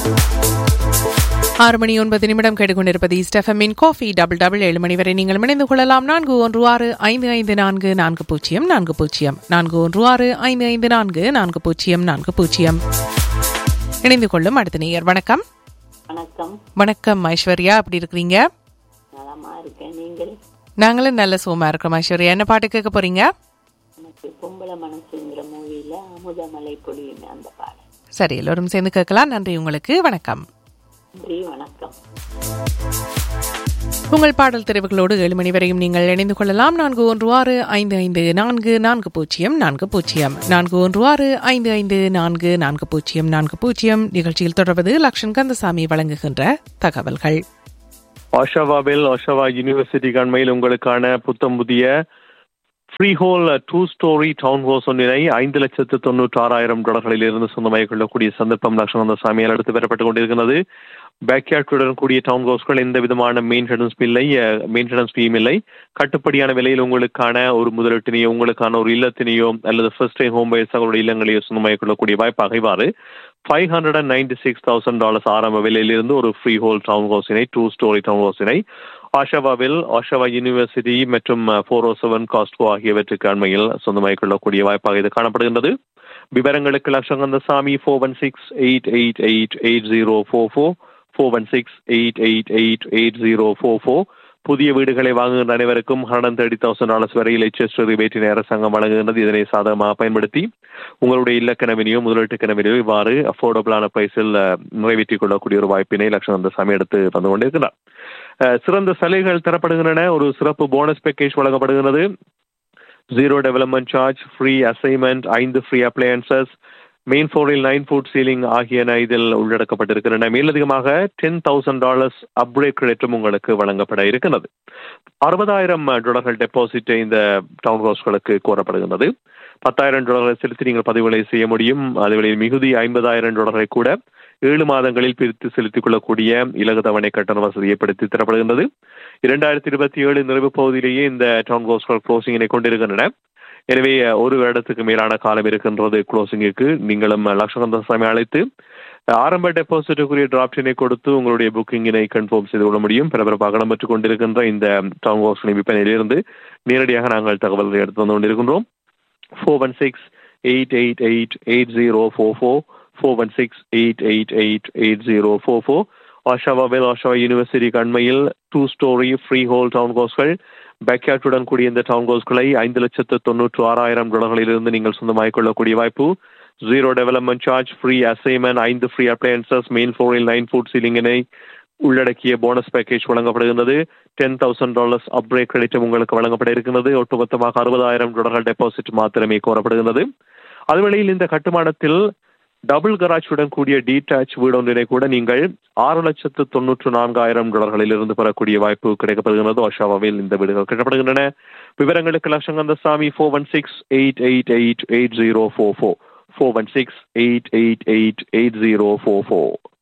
ஆறு மணி ஒன்பது நிமிடம் கேட்டுக்கொண்டிருப்பது ஸ்டெஃபமின் காஃபி டபுள் டபுள் ஏழு மணி வரை நீங்கள் இணைந்து கொள்ளலாம் நான்கு ஒன்று ஆறு ஐந்து ஐந்து நான்கு நான்கு பூஜ்ஜியம் நான்கு பூஜ்ஜியம் நான்கு ஒன்று ஆறு ஐந்து ஐந்து நான்கு நான்கு பூஜ்ஜியம் நான்கு பூஜ்ஜியம் இணைந்து கொள்ளும் அடுத்த நேயர் வணக்கம் வணக்கம் வணக்கம் ஐஸ்வர்யா எப்படி இருக்கிறீங்க நலமா இருக்கேன் நீங்கள் நாங்களும் நல்ல சோமா இருக்கிறோம் ஐஸ்வர்யா என்ன பாட்டு கேட்க போறீங்க எனக்கு பொம்பளை மனசுங்கிற மூவியில அமுதமலை பொழியும் அந்த பாடல் சரி எல்லோரும் சேர்ந்து கேட்கலாம் நன்றி உங்களுக்கு வணக்கம் நன்றி வணக்கம் உங்கள் பாடல் தெரிவுகளோடு ஏழு மணி வரையும் நீங்கள் இணைந்து கொள்ளலாம் நான்கு ஒன்று ஆறு ஐந்து ஐந்து நான்கு நான்கு பூஜ்ஜியம் நான்கு பூஜ்ஜியம் நான்கு ஒன்று ஆறு ஐந்து ஐந்து நான்கு நான்கு பூஜ்ஜியம் நான்கு பூஜ்ஜியம் நிகழ்ச்சியில் தொடர்வது லக்ஷன் கந்தசாமி வழங்குகின்ற தகவல்கள் ஒஷாவாவில் ஒஷாவா யூனிவர்சிட்டி கண்மையில் உங்களுக்கான புத்தம் புதிய freehold two storey town house ஒன்றினை ஐந்து லட்சத்து தொண்ணூற்றி ஆறாயிரம் டாலர்களில் இருந்து சொந்தமாக கொள்ளக்கூடிய சந்தர்ப்பம் லட்சணந்த சாமியால் அடுத்து பெறப்பட்டுக் கொண்டிருக்கிறது பேக்யார்டுடன் கூடிய டவுன் ஹவுஸ்கள் எந்த விதமான மெயின்டெனன்ஸ் இல்லை மெயின்டெனன்ஸ் ஃபீம் இல்லை கட்டுப்படியான விலையில் உங்களுக்கான ஒரு முதலீட்டினையோ உங்களுக்கான ஒரு இல்லத்தினையோ அல்லது ஃபர்ஸ்ட் டைம் ஹோம் பையர்ஸ் அவருடைய இல்லங்களையோ சொந்தமாக கொள்ளக்கூடிய வாய்ப்பாக இவ்வாறு five hundred and ninety six thousand dollars ஆரம்ப விலையிலிருந்து ஒரு ஃப்ரீ ஹோல் டவுன் ஹவுஸினை டூ ஸ்டோரி டவுன் ஹவுஸினை ஆஷாவாவில் ஆஷாவா யூனிவர்சிட்டி மற்றும் ஃபோர் ஓ செவன் காஸ்ட்கோ ஆகியவற்றுக்கு அண்மையில் சொந்தமாக கொள்ளக்கூடிய வாய்ப்பாக இது காணப்படுகின்றது விவரங்களுக்கு லட்சங்கந்த சாமி four one six eight eight eight eight zero four four four one six eight eight eight eight zero four four புதிய வீடுகளை வாங்குகின்ற அனைவருக்கும் ஹண்ட்ரட் தேர்ட்டி தௌசண்ட் டாலர்ஸ் வரையில் எச்எஸ் ரிபேட்டினை அரசாங்கம் வழங்குகின்றது இதனை சாதகமாக பயன்படுத்தி உங்களுடைய இல்ல கனவினையோ முதலீட்டு கனவினையோ இவ்வாறு அஃபோர்டபுளான பிரைஸில் நிறைவேற்றிக் கொள்ளக்கூடிய ஒரு வாய்ப்பினை லட்சணந்த சாமி எடுத்து தந்து கொண்டிருக்கிறார் சிறந்த சலுகைகள் தரப்படுகின்றன ஒரு சிறப்பு போனஸ் பேக்கேஜ் வழங்கப்படுகிறது zero development charge free assignment ஐந்து ஃப்ரீ அப்ளையன்சஸ் மெயின் ஃபோரில் நைன் ஃபுட் சீலிங் ஆகியன இதில் உள்ளடக்கப்பட்டிருக்கின்றன மேலதிகமாக டென் தௌசண்ட் டாலர்ஸ் அப்கிரேட் கிரெடிட்டும் உங்களுக்கு வழங்கப்பட இருக்கிறது அறுபதாயிரம் டாலர்கள் டெபாசிட் இந்த டவுன் ஹவுஸ்களுக்கு கோரப்படுகின்றது பத்தாயிரம் டாலர்களை செலுத்தி நீங்கள் பதிவுகளை செய்ய முடியும் அதுவேளை மிகுதி ஐம்பதாயிரம் டாலரை கூட ஏழு மாதங்களில் பிரித்து செலுத்திக் கொள்ளக்கூடிய இலகு தவணை கட்டண வசதி ஏற்படுத்தி தரப்படுகின்றது இரண்டாயிரத்தி இருபத்தி ஏழு நிறைவு பகுதியிலேயே இந்த டவுன் ஹவுஸ்கள் க்ளோசிங்கினை கொண்டிருக்கின்றன எனவே ஒரு வருடத்துக்கு மேலான காலம் இருக்கின்றது க்ளோசிங்குக்கு நீங்களும் லட்சகந்த சாமி அழைத்து ஆரம்ப டெபாசிட்டுக்குரிய டிராப்டினை கொடுத்து உங்களுடைய புக்கிங்கினை கன்ஃபார்ம் செய்து கொள்ள முடியும் பரபரப்பாக இடம்பெற்றுக் கொண்டிருக்கின்ற இந்த டவுன் ஹவுஸ் விற்பனையிலிருந்து நேரடியாக நாங்கள் தகவல்களை எடுத்து வந்து கொண்டிருக்கின்றோம் four one six eight eight eight eight zero four four four one six eight eight eight eight zero four four ஆஷாவாவில் ஆஷாவா யூனிவர்சிட்டி அண்மையில் two storey freehold town ஹவுஸ்கள் பேக்யார்டுடன் கூடிய இந்த டவுன் ஹவுஸ்களை ஐந்து லட்சத்து தொண்ணூற்று ஆறாயிரம் டாலர்களிலிருந்து நீங்கள் சொந்தமாகிக் கொள்ளக்கூடிய வாய்ப்பு zero development charge free assignment ஐந்து ஃப்ரீ அப்ளையன்சஸ் மெயின் ஃபோரில் நைன் ஃபுட் சீலிங்கினை உள்ளடக்கிய போனஸ் பேக்கேஜ் வழங்கப்படுகின்றது டென் தௌசண்ட் டாலர்ஸ் அப்ரேக் கிரெடிட்டும் உங்களுக்கு வழங்கப்பட இருக்கிறது ஒட்டுமொத்தமாக அறுபதாயிரம் டாலர்கள் டெபாசிட் மாத்திரமே கோரப்படுகின்றது அதுவேளையில் இந்த கட்டுமானத்தில் டபுள் கராஜுடன் கூடிய டீடாச் வீடு ஒன்றினை கூட நீங்கள் ஆறு லட்சத்து தொன்னூற்று நான்காயிரம் டாலர்களில் இருந்து பெறக்கூடிய வாய்ப்பு கிடைக்கப்படுகிறது ஒஷாவாவில் இந்த வீடுகள் கட்டப்படுகின்றன விவரங்களுக்கு லட்சங்கந்த சாமி four one six eight eight eight eight zero four four four one six eight eight eight eight zero four four